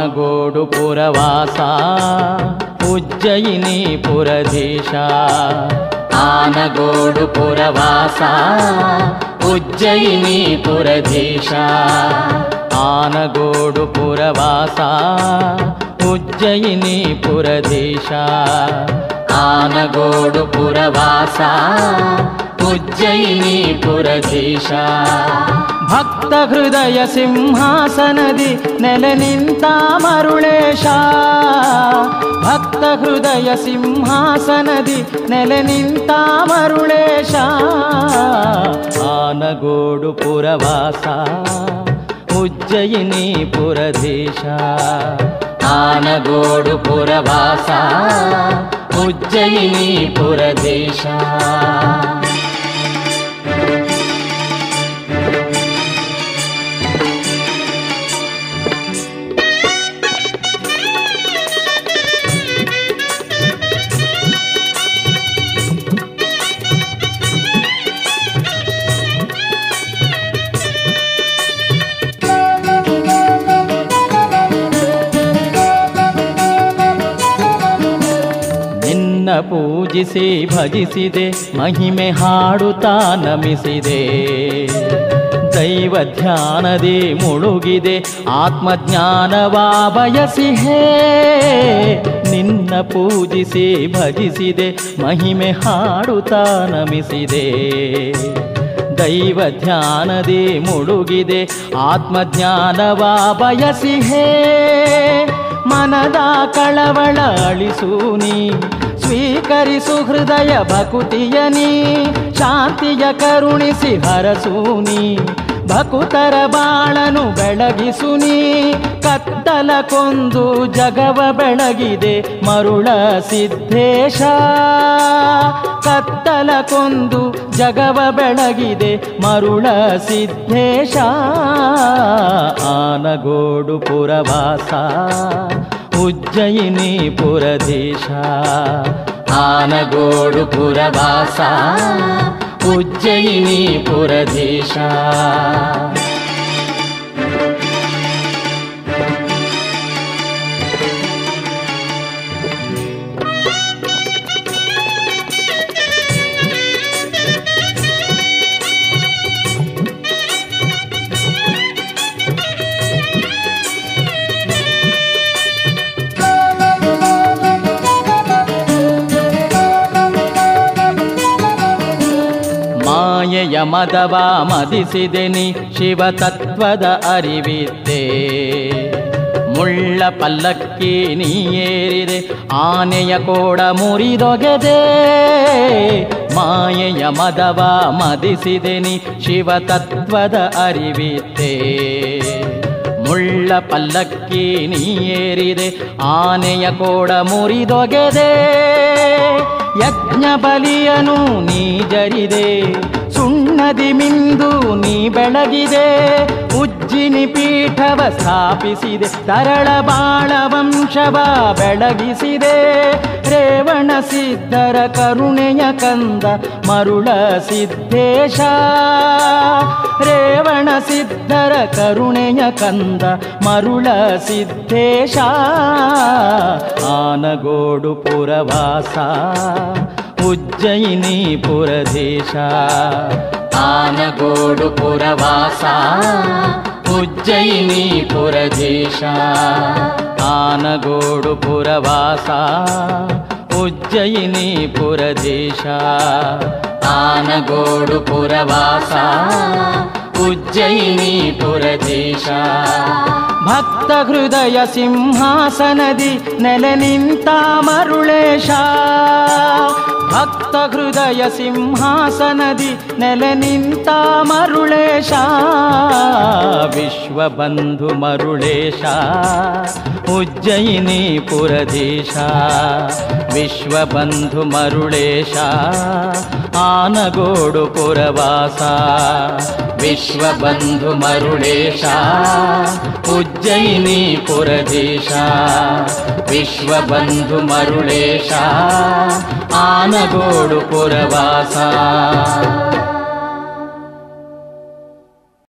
ಆನಗೋಡು ಪುರವಾಸ ಉಜ್ಜಯಿನಿ ಪುರಧೀಶ ಆನಗೋಡು ಪುರವಾಸ ಉಜ್ಜಯಿನಿ ಪುರಧೀಶ ಆನಗೋಡು ಪುರವಾಸ ಉಜ್ಜಯಿನಿ ಪುರಧೀಶ ಆನಗೋಡು ಪುರವಾಸ ಉಜ್ಜಯಿನಿ ಪುರಧೀಶ ಭಕ್ತ ಹೃದಯ ಸಿಂಹಾಸನದಿ ನೆಲೆ ನಿಂತ ಮರುಳೇಶ ಭಕ್ತ ಹೃದಯ ಸಿಂಹಾಸನದಿ ನೆಲೆ ನಿಂತ ಮರುಳೇಶ ಆನಗೋಡು ಪುರವಾಸ ಉಜ್ಜಯಿನಿ ಪುರಧೀಶ ಆನಗೋಡು ಪುರವಾಸ ಉಜ್ಜಯಿನಿ ಪುರಧೀಶ ನಿನ್ನ ಪೂಜಿಸಿ ಭಜಿಸಿದೆ ಮಹಿಮೆ ಹಾಡುತ್ತಾ ನಮಿಸಿದೆ ದೈವ ಧ್ಯಾನದಿ ಮುಳುಗಿದೆ ಆತ್ಮಜ್ಞಾನವ ಬಯಸಿಹೇ ನಿನ್ನ ಪೂಜಿಸಿ ಭಜಿಸಿದೆ ಮಹಿಮೆ ಹಾಡುತ್ತಾ ನಮಿಸಿದೆ ದೈವ ಧ್ಯಾನದಿ ಮುಳುಗಿದೆ ಆತ್ಮಜ್ಞಾನವ ಬಯಸಿಹೇ ಮನದ ಕಳವಳ ಅಳಿಸು ನೀ ಸ್ವೀಕರಿಸು ಹೃದಯ ಭಕುತಿಯ ನೀ ಶಾಂತಿಯ ಕರುಣಿಸಿ ಹರಸು ನೀ ಭಕುತರ ಬಾಳನು ಬೆಳಗಿಸು ನೀ ಕತ್ತಲ ಕೊಂದು ಜಗವ ಬೆಳಗಿದೆ ಮರುಳ ಸಿದ್ಧೇಶ ಕತ್ತಲ ಕೊಂದು ಜಗವ ಬೆಳಗಿದೆ ಮರುಳ ಸಿದ್ಧೇಶ ಆನಗೋಡು ಪುರವಾಸ ಉಜ್ಜಯಿನಿ ಪುರಧೀಶ ಆನಗೋಡು ಪುರವಾಸ ಉಜ್ಜಯಿನಿ ಪುರಧೀಶ ಮಾಯೆಯ ಮದವ ಮದಿಸಿದೆ ನೀ ಶಿವ ತತ್ವದ ಅರಿವಿದ್ದೆ ಮುಳ್ಳ ಪಲ್ಲಕ್ಕಿ ನೀ ಏರಿದೆ ಆನೆಯ ಕೋಡ ಮುರಿದೊಗೆದೆ ಮಾಯೆಯ ಮದವ ಮದಿಸಿದೆ ನೀ ಶಿವ ತತ್ವದ ಅರಿವಿದ್ದೆ ಮುಳ್ಳ ಪಲ್ಲಕ್ಕಿ ನೀ ಏರಿದೆ ಆನೆಯ ಕೋಡ ಮುರಿದೊಗೆದೆ ಯಜ್ಞ ಬಲಿಯನು ನೀ ಜರಿದೆ ಸುಣ್ಣದಿ ಮಿಂದು ನೀ ಬೆಳಗಿದೆ ಉಜ್ಜಿನಿ ಪೀಠವ ಸ್ಥಾಪಿಸಿದೆ ತರಳ ಬಾಳ ವಂಶವ ಬೆಳಗಿಸಿದೆ ರೇವಣ ಸಿದ್ಧರ ಕರುಣೆಯ ಕಂದ ಮರುಳ ಸಿದ್ಧೇಶ ರೇವಣ ಸಿದ್ಧರ ಕರುಣೆಯ ಕಂದ ಮರುಳ ಸಿದ್ಧೇಶ ಆನಗೋಡು ಪುರವಾಸ ಉಜ್ಜಯಿನಿ ಪುರಧೀಶ ಆನಗೋಡು ಪುರವಾಸ ಉಜ್ಜಯಿನಿ ಪುರಧೀಶ ಆನಗೋಡು ಪುರವಾಸ ಉಜ್ಜಯಿನಿ ಪುರಧೀಶ ಆನಗೋಡು ಪುರವಾಸ ಉಜ್ಜಯಿನಿ ಪುರಧೀಶ ಭಕ್ತ ಹೃದಯ ಸಿಂಹಾಸನದಿ ನೆಲೆ ನಿಂತ ಮರುಳೇಶ ಭಕ್ತ ಹೃದಯ ಸಿಂಹಾಸನದಿ ನೆಲೆ ನಿಂತ ಮರುಳೇಶ ವಿಶ್ವಬಂಧು ಮರುಳೇಶ ಉಜ್ಜಯಿನಿ ಪುರಧೀಶ ವಿಶ್ವಬಂಧು ಮರುಳೇಶ ಆನಗೋಡು ಪುರವಾಸ ವಿಶ್ವಬಂಧು ಮರುಳೇಶ ಉಜ್ಜಯಿನಿ ಪುರಧೀಶ ವಿಶ್ವಬಂಧು ಮರುಳೇಶ ಆನಗೋಡು ಪುರವಾಸ